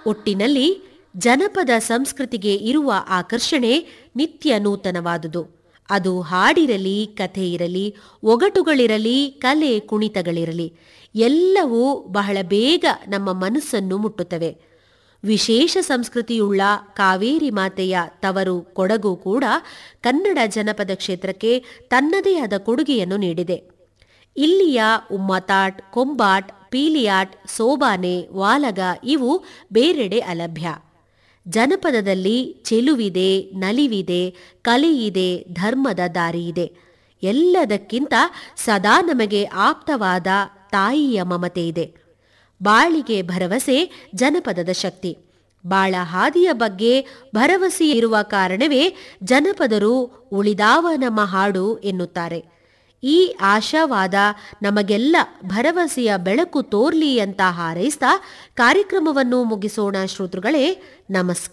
ಒಟ್ಟಿನಲ್ಲಿ ಜನಪದ ಸಂಸ್ಕೃತಿಗೆ ಇರುವ ಆಕರ್ಷಣೆ ನಿತ್ಯ ನೂತನವಾದುದು ಅದು ಹಾಡಿರಲಿ ಕಥೆ ಇರಲಿ ಒಗಟುಗಳಿರಲಿ ಕಲೆ ಕುಣಿತಗಳಿರಲಿ ಎಲ್ಲವೂ ಬಹಳ ಬೇಗ ನಮ್ಮ ಮನಸ್ಸನ್ನು ಮುಟ್ಟುತ್ತವೆ ವಿಶೇಷ ಸಂಸ್ಕೃತಿಯುಳ್ಳ ಕಾವೇರಿ ಮಾತೆಯ ತವರು ಕೊಡಗು ಕೂಡ ಕನ್ನಡ ಜನಪದ ಕ್ಷೇತ್ರಕ್ಕೆ ತನ್ನದೇ ಆದ ಕೊಡುಗೆಯನ್ನು ನೀಡಿದೆ ಇಲ್ಲಿಯ ಉಮ್ಮತಾಟ್ ಕೊಂಬಾಟ್ ಪೀಲಿಯಾಟ್ ಸೋಬಾನೆ ವಾಲಗ ಇವು ಬೇರೆಡೆ ಅಲಭ್ಯ ಜನಪದದಲ್ಲಿ ಚೆಲುವಿದೆ ನಲಿವಿದೆ ಕಲೆಯಿದೆ ಧರ್ಮದ ದಾರಿಯಿದೆ ಎಲ್ಲದಕ್ಕಿಂತ ಸದಾ ನಮಗೆ ಆಪ್ತವಾದ ತಾಯಿಯ ಮಮತೆ ಇದೆ ಬಾಳಿಗೆ ಭರವಸೆ ಜನಪದದ ಶಕ್ತಿ ಬಾಳ ಹಾದಿಯ ಬಗ್ಗೆ ಭರವಸೆ ಇರುವ ಕಾರಣವೇ ಜನಪದರು ಉಳಿದಾವ ನಮ್ಮ ಹಾಡು ಎನ್ನುತ್ತಾರೆ ಈ ಆಶಾವಾದ ನಮಗೆಲ್ಲ ಭರವಸೆಯ ಬೆಳಕು ತೋರ್ಲಿ ಅಂತ ಹಾರೈಸ್ತಾ ಕಾರ್ಯಕ್ರಮವನ್ನು ಮುಗಿಸೋಣ ಶ್ರೋತೃಗಳೇ ನಮಸ್ಕಾರ